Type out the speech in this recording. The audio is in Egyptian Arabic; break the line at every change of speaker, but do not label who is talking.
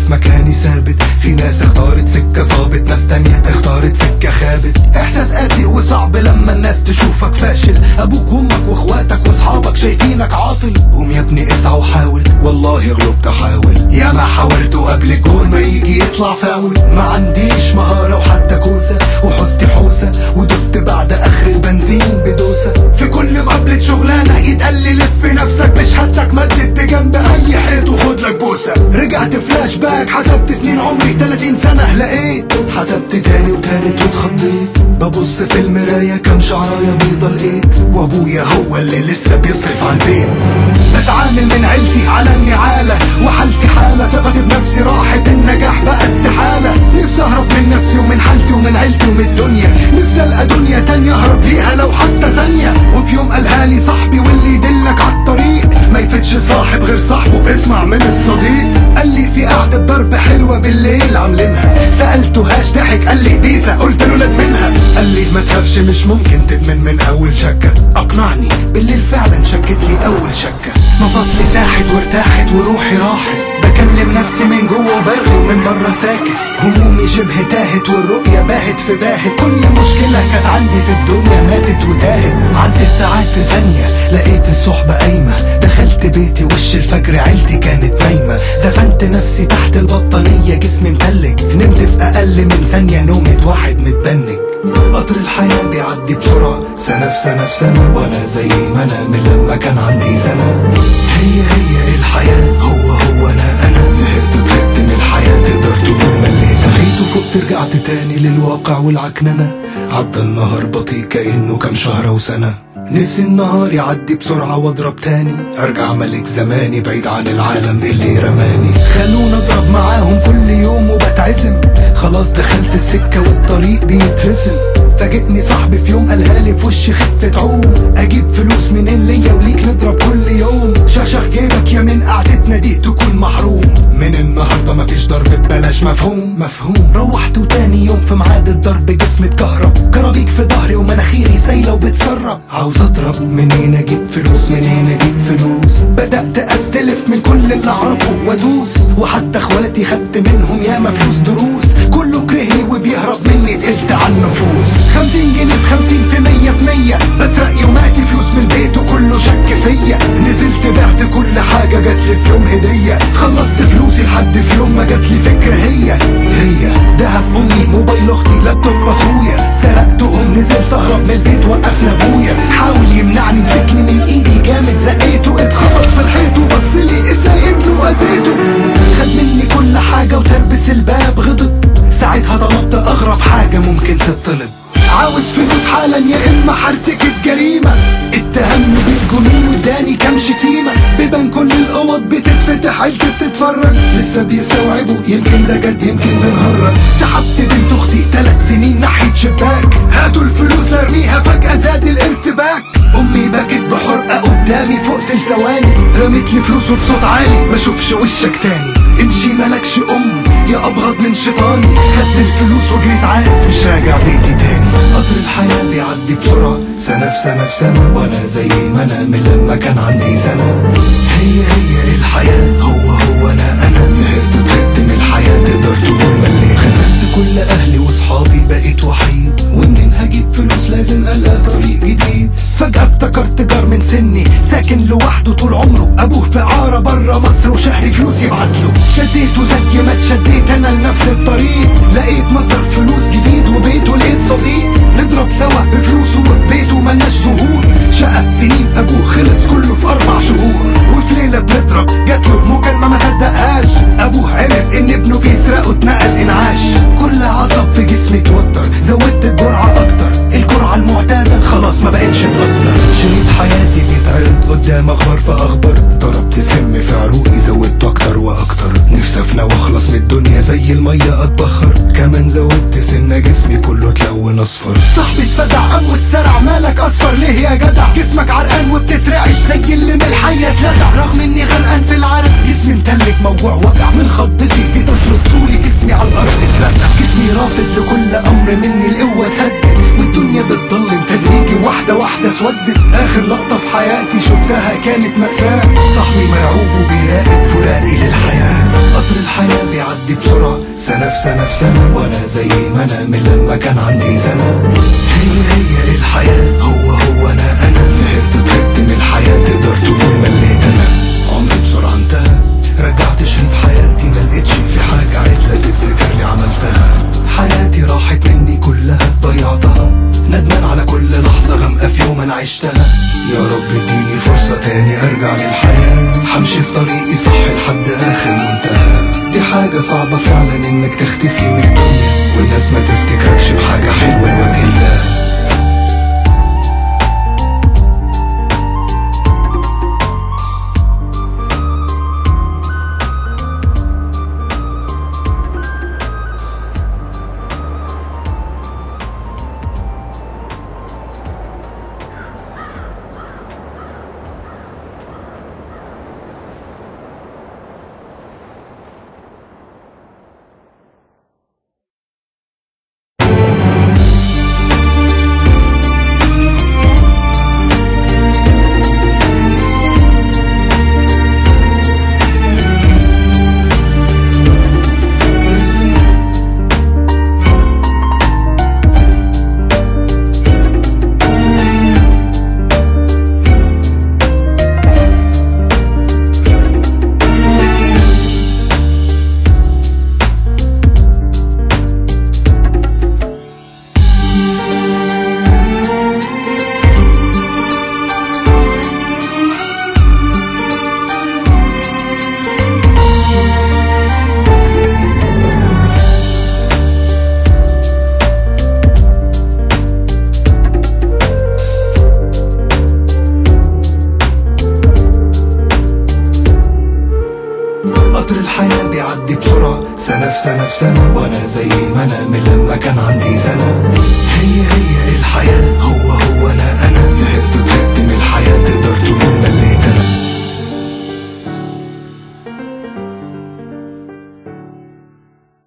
في مكاني ثابت في ناس اختارت سكة صابت ناس تانية اختارت سكة خابت احساس قاسي وصعب لما الناس تشوفك فاشل ابوك وامك واخواتك واصحابك شايفينك عاطل قوم يا ابني اسعى وحاول والله غلبت احاول يا ما حاولت قبل الجول ما يجي يطلع فاول ما عنديش مهارة وحتى كوسة وحوزتي حوسة ودست بعد اخر البنزين بدوسة في كل مقابلة شغلانة يتقال لي لف نفسك مش هاتك مدد جنب اي حيط وخد لك بوسة رجعت فلاش باك حسبت سنين عمري 30 سنة لقيت حسبت تاني وتالت واتخضيت ببص في المراية كام شعراية بيضة لقيت وابويا هو اللي لسه بيصرف على البيت بتعامل من عيلتي على النعالة وحالتي حالة ثقتي بنفسي راحت النجاح بقى استحالة نفسي اهرب من نفسي ومن حالتي ومن عيلتي ومن الدنيا نفسي القى دنيا تانية اهرب ليها لو حتى ثانية وفي يوم قالها لي صاحبي واللي يدلك على الطريق ما يفتش صاحب غير صاحبه اسمع من الصديق قال لي في قعدة ضرب حلوة بالليل عاملينها سألته هاش ضحك قال لي بيسا قلت له لا منها قال لي ما تخافش مش ممكن تدمن من اول شكة اقنعني بالليل فعلا شكت لي اول شكة مفاصلي ساحت وارتاحت وروحي راحت بكلم نفسي من جوه وبرغي ومن بره ساكت همومي شبه تاهت والرؤية باهت في باهت كل مشكلة كانت عندي في الدنيا ماتت وتاهت عدت ساعات في ثانية لقيت الصحبة قايمة دخلت بيتي وش الفجر عيلتي كانت نايمة دفنت نفسي تحت البطانية جسمي متلج نمت في أقل من ثانية نومة واحد متبنج قطر الحياة بيعدي بسرعة سنة في سنة في سنة وأنا زي ما أنا من لما كان عندي سنة هي هي الحياة هو هو أنا أنا زهقت وتعبت من الحياة تقدر تقول مليت صحيت وفقت رجعت تاني للواقع والعكننة عدى النهار بطيء كأنه كام شهر وسنة نفسي النهار يعدي بسرعة واضرب تاني ارجع ملك زماني بعيد عن العالم اللي رماني خلونا اضرب معاهم كل يوم وبتعزم خلاص دخلت السكة والطريق بيترسم فاجئني صاحبي في يوم قالها لي في وشي خفة عوم اجيب فلوس منين ليا وليك نضرب كل يوم شخشخ جيبك يا من قعدتنا دي تكون محروم من النهارده مفيش ضرب ببلاش مفهوم مفهوم روحت وتاني يوم في ميعاد الضرب جسمي اتكهرب كرابيك في ظهري ومناخيري سايله وبتسرب عاوز اضرب منين اجيب فلوس منين اجيب فلوس بدات استلف من كل اللي اعرفه وادوس وحتى اخواتي خدت منهم ياما فلوس دروس كله كرهني وبيهرب مني تقلت على النفوس خمسين جنيه في خمسين في مية في مية بسرق يوماتي فلوس من البيت وكله شك فيا نزلت بعت كل حاجة جاتلي في يوم هدية خلصت فلوسي لحد في يوم ما جاتلي فكرة هي هي دهب امي موبايل اختي لابتوب اخويا سرقتهم نزلت اهرب من البيت وقفنا ابويا حاول يمنعني مسكني من ايدي جامد زقيته اتخبط في الحيط وبصلي ازاي ابنه واذيته خد مني كل حاجة وتربس الباب غضب ساعتها طلبت اغرب حاجة ممكن تطلب عاوز فلوس حالا يا اما هرتكب جريمة اتهمني بالجنون واداني كام شتيمة بيبان كل الاوض بتتفتح عيلتي بتتفرج لسه بيستوعبوا يمكن ده جد يمكن بنهرج سحبت بنت اختي تلات سنين ناحية شباك هاتوا الفلوس لارميها فجأة زاد الارتباك امي بكت بحرقة قدامي فوقت لثواني رميت لي فلوس وبصوت عالي ما اشوفش وشك تاني امشي مالكش ام يا ابغض من شيطاني خدت الفلوس وجريت عارف مش راجع بيتي تاني قطر الحياة بيعدي بسرعة سنة في سنة في سنة وانا زي ما انا من لما كان عندي سنة هي هي الحياة هو هو انا انا زهقت وتعبت من الحياة تقدر تقول مليت خسرت كل اهلي واصحابي بقيت وحيد ومنين هجيب فلوس لازم القى طريق جديد فجأة افتكرت جار من سني ساكن لوحده طول عمره ابوه في عارة برا مصر وشهري فلوس يبعتله شديته زي ما اتشديت انا لنفس الطريق لقيت مصدر فلوس جديد وبيت ولقيت صديق نضرب سوا بفلوسه وبيته ملناش ظهور شقة سنين ابوه خلص كله في اربع شهور وفي ليلة بنضرب جاتله مكالمة ما صدقهاش ابوه عرف ان ابنه بيسرقه اتنقل انعاش كل عصب في جسمي اتوتر زودت الجرعة اكتر الجرعة المعتادة خلاص ما بقتش تأثر شريط حياتي بيتعرض قدام اخبار في اخبار ضربت سم في عروقي زودته اكتر واكتر نفسي افنى واخلص من الدنيا زي المية اتبخر كمان زودت سنة جسمي كله اتلون اصفر صاحبي اتفزع قام واتسرع مالك اصفر ليه يا جدع جسمك عرقان وبتترعش زي اللي من الحية اتلدع رغم اني غرقان في العرق جسمي متلج موجوع وجع من خضتي جيت اسلك طولي جسمي على الارض اتلسع جسمي رافض لكل امر مني القوة تهدد والدنيا بتضلم تدريجي واحدة واحدة اسودت اخر لقطة في حياتي شفتها كانت مأساة صاحبي مرعوب وبيراقب فراقي للحياة قطر الحياة بيعدي سنة في سنة في سنة وانا زي ما انا من لما كان عندي سنة هي هي الحياة هو هو انا انا زهقت وتهقت من الحياة تقدر تقول مليت انا عمري بسرعة انتهى رجعت شريط حياتي ما لقيتش في حاجة عدلة تتذكر لي عملتها حياتي راحت مني كلها ضيعتها ندمان على كل لحظة غامقة في يوم انا عشتها يا رب اديني فرصة تاني ارجع للحياة همشي في طريقي صح لحد اخر منتهى دي حاجة صعبة فعلا انك تختفي من الدنيا والناس ما تفتكركش بحاجة حلوة لوجه الله قطر الحياة بيعدي بسرعة سنة في سنة في سنة وأنا زي ما أنا من لما كان عندي سنة هي هي الحياة هو هو أنا أنا زهقت